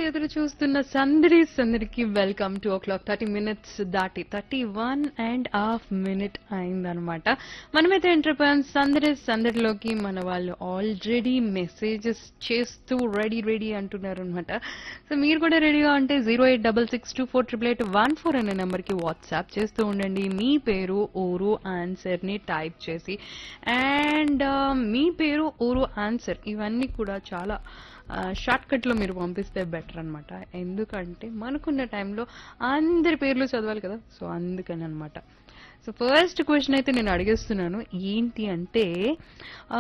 ఎదురు చూస్తున్న సందడి సందడికి welcome to o'clock thirty minutes దాటి thirty one and half minute అయిందనమాట మనమైతే ఎంటర్ప్రైన్ సందడి సందడిలోకి మన వాళ్ళు ఆల్రెడీ మెసేజెస్ చేస్తూ రెడీ రెడీ అంటున్నారు అనమాట సో మీరు కూడా రెడీగా ఉంటే zero eight double six two four triple eight one four అనే నెంబర్కి వాట్సాప్ చేస్తూ ఉండండి మీ పేరు ఊరు ఆన్సర్ని టైప్ చేసి అండ్ మీ పేరు ఊరు ఆన్సర్ ఇవన్నీ కూడా చాలా షార్ట్ కట్లో మీరు పంపిస్తే బెటర్ అన్నమాట ఎందుకంటే మనకున్న టైంలో అందరి పేర్లు చదవాలి కదా సో అందుకని అనమాట సో ఫస్ట్ క్వశ్చన్ అయితే నేను అడిగేస్తున్నాను ఏంటి అంటే